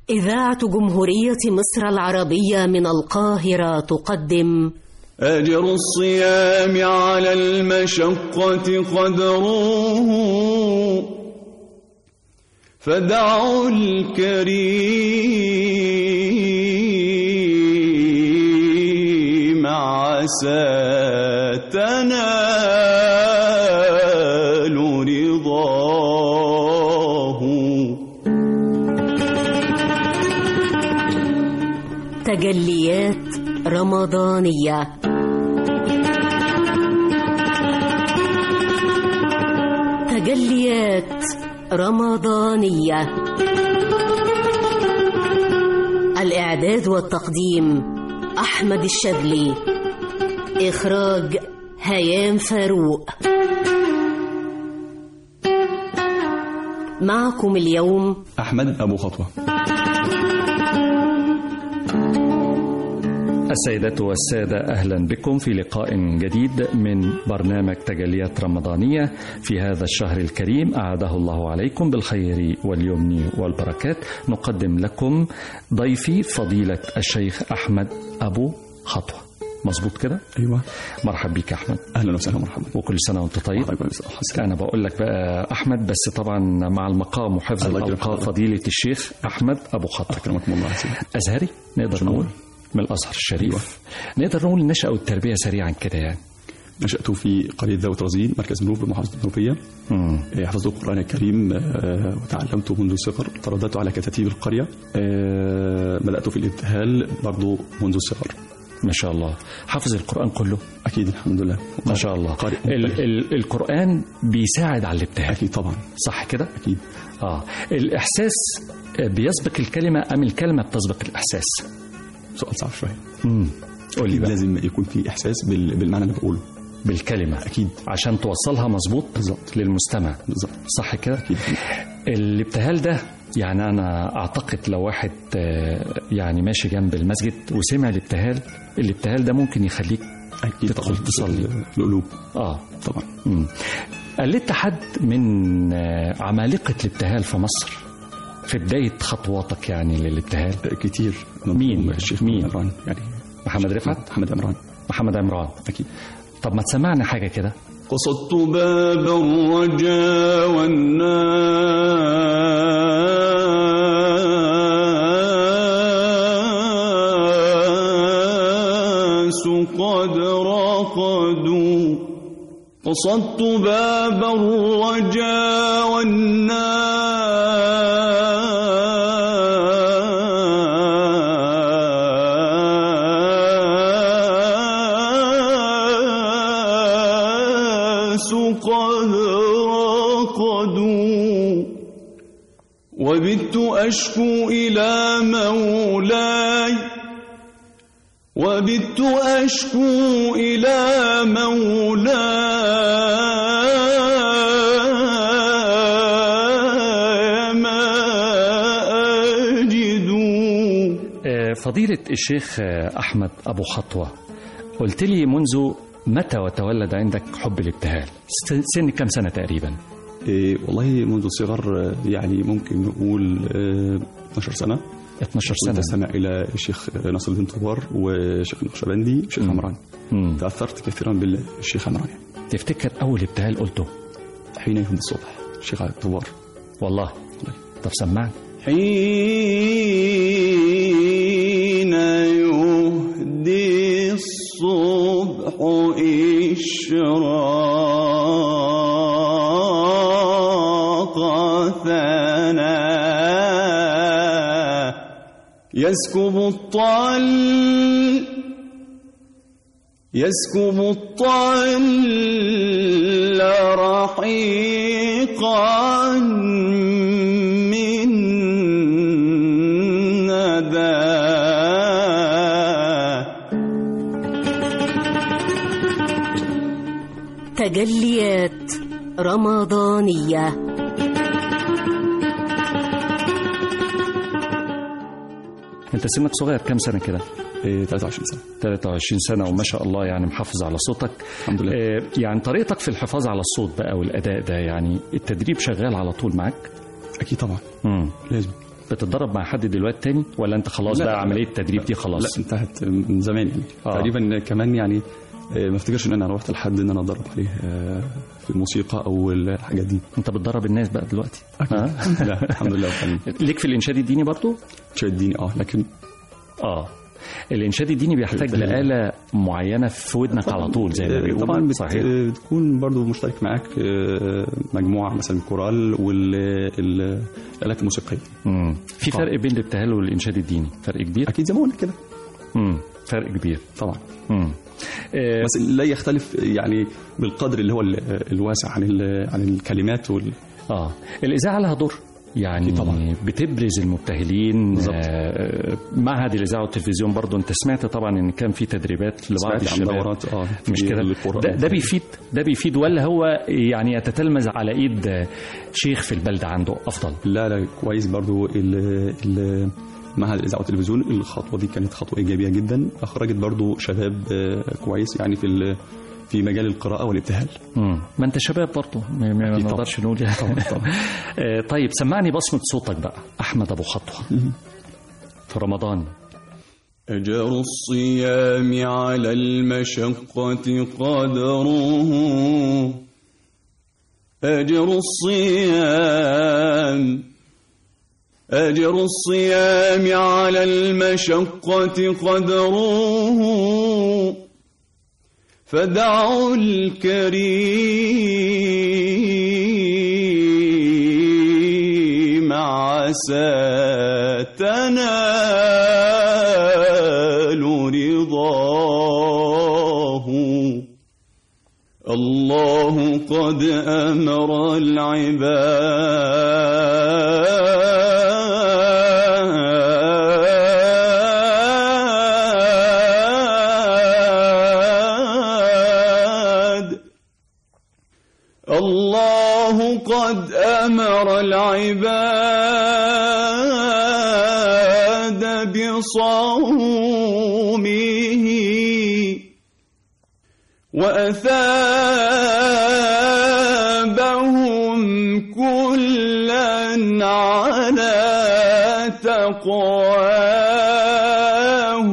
إذاعة جمهورية مصر العربية من القاهرة تقدم أجر الصيام على المشقة قدره فدعوا الكريم عسى تنال رضاه تجليات رمضانية تجليات رمضانية الإعداد والتقديم أحمد الشاذلي إخراج هيام فاروق معكم اليوم أحمد أبو خطوة السيدات والسادة أهلا بكم في لقاء جديد من برنامج تجليات رمضانية في هذا الشهر الكريم أعاده الله عليكم بالخير واليمن والبركات نقدم لكم ضيفي فضيلة الشيخ أحمد أبو خطوة مظبوط كده؟ أيوة مرحب بك يا أحمد أهلا وسهلا مرحبا وكل سنة وأنت طيب الله يبارك فيك. أنا بقول لك بقى أحمد بس طبعا مع المقام وحفظ الله يكرمك الألقاب حضرتك. فضيلة الشيخ أحمد أبو خطوة أكرمكم الله عزيزي أزهري نقدر شنو؟ نقول من الأزهر الشريف نقدر نقول النشأة والتربية سريعا كده يعني نشأت في قرية ذوي رزين مركز منوف بمحافظة المنوفية مم. آه، حفظت القرآن الكريم آه، وتعلمت منذ الصغر ترددت على كتاتيب القرية آه، بدأت في الابتهال برضو منذ الصغر ما شاء الله حافظ القرآن كله أكيد الحمد لله ما شاء الله قارئ ال ال القرآن بيساعد على الابتهال أكيد طبعا صح كده أكيد اه الإحساس بيسبق الكلمة أم الكلمة بتسبق الإحساس سؤال صعب شوية امم قول لي أكيد بقى لازم يكون في إحساس بال- بالمعنى اللي بقوله بالكلمة أكيد عشان توصلها مظبوط بالظبط. للمستمع بالظبط صح كده أكيد الابتهال ده يعني أنا أعتقد لو واحد آه، يعني ماشي جنب المسجد وسمع الابتهال الابتهال ده ممكن يخليك أكيد تدخل طبعا تصلي. القلوب آه طبعا مم. قلدت حد من آه، عمالقة الابتهال في مصر في بداية خطواتك يعني للابتهال آه، كتير مين؟ الشيخ مين؟ محمد عمران يعني محمد رفعت محمد عمران محمد عمران أكيد طب ما تسمعنا حاجة كده قصدت باب الرجاء والناس قد رقدوا قصدت باب الرجاء والناس قد رقدوا وبت أشكو إلى مولاي وبت أشكو إلى مولاي ما أجد آه، فضيلة الشيخ آه، أحمد أبو خطوة قلت لي منذ متى وتولد عندك حب الابتهال س- سن كم سنة تقريبا إيه والله منذ الصغر آه، يعني ممكن نقول آه، 12 سنة 12 كنت سنة أستمع إلى الشيخ ناصر الدين طوار وشيخ النقشبندي والشيخ مم. عمران مم. تأثرت كثيرا بالشيخ عمران يعني. تفتكر أول ابتهال قلته حين يهدي الصبح الشيخ طوار والله طب سمعني حين يهدي الصبح إشراق ثنا يسكب الطل يسكب الطل رحيقا من ندى تجليات رمضانية أنت سنك صغير كم سنة كده إيه، 23 سنة 23 سنة وما شاء الله يعني محافظ على صوتك الحمد لله آه، يعني طريقتك في الحفاظ على الصوت بقى والأداء ده يعني التدريب شغال على طول معاك أكيد طبعا مم. لازم بتتدرب مع حد دلوقتي تاني ولا انت خلاص لا، بقى لا، عمليه التدريب دي خلاص لا انتهت من زمان يعني آه. تقريبا كمان يعني آه، ما افتكرش ان انا رحت لحد ان انا ادرب عليه آه، في الموسيقى او الحاجات دي انت بتدرب الناس بقى دلوقتي ها؟ لا الحمد لله وكان ليك في الانشاد الديني برضو شيء الديني اه لكن اه الانشاد الديني بيحتاج الفنان. لآلة معينة في ودنك على طول زي ما آه، بيقولوا طبعا بت- صحيح آه، بتكون برضو مشترك معاك آه، مجموعه مثلا كورال والالات الموسيقيه مم. في آه. فرق بين الابتهال والانشاد الديني فرق كبير اكيد زي ما قلنا كده مم. فرق كبير طبعا مم. آه، بس لا يختلف يعني بالقدر اللي هو ال- الواسع عن ال- عن الكلمات وال اه الاذاعه لها دور يعني أكيد طبعا. بتبرز المبتهلين بالظبط. آه، معهد الاذاعه والتلفزيون برضو انت سمعت طبعا ان كان في تدريبات لبعض سمعت عن الشباب دورات اه في مش كده القرآن. ده, ده بيفيد ده بيفيد ولا هو يعني يتتلمذ على ايد آه، شيخ في البلده عنده افضل لا لا كويس برضو ال- ال- معهد الاذاعه والتلفزيون الخطوه دي كانت خطوه ايجابيه جدا اخرجت برضو شباب آه، كويس يعني في ال- في مجال القراءه والابتهال مم. ما انت شباب برضه ما ما أكيد نقدرش نقول يعني آه، طيب سمعني بصمه صوتك بقى احمد ابو خطوه في رمضان أجر الصيام على المشقة قدره أجر الصيام أجر الصيام على المشقة قدره فدعوا الكريم عسى تنال رضاه الله قد أمر العباد الله قد أمر العباد بصومه وأثابهم كلا على تقواه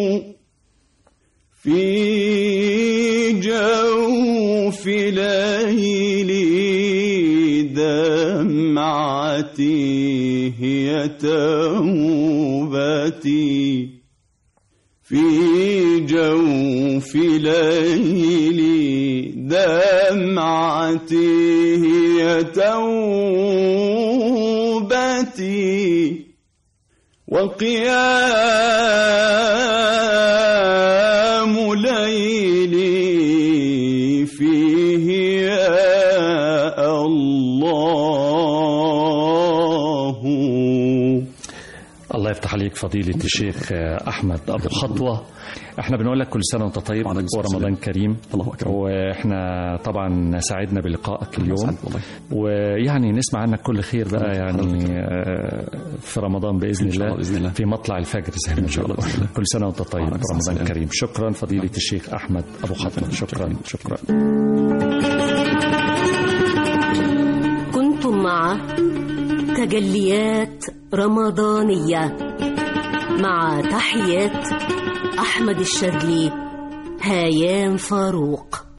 في جوف ليل دمعتي هي توبتي في جوف ليل دمعتي هي توبتي وقيام ليلي فيه يا الله الله يفتح عليك فضيلة الشيخ أحمد أبو خطوة احنا بنقول لك كل سنة وانت طيب وعليكم السلام. ورمضان كريم الله أكبر. واحنا طبعا سعدنا بلقائك اليوم سعد والله. ويعني نسمع عنك كل خير بقى يعني آه، في رمضان بإذن إن شاء الله الله بإذن الله. في مطلع الفجر زي ما إن شاء الله بيقولوا. بإذن الله. كل سنة وانت طيب وعليكم رمضان السلام. كريم شكرا فضيلة الشيخ أحمد أبو خطوة شكرا شكرا كنتم مع تجليات رمضانية مع تحيات أحمد الشاذلي هيام فاروق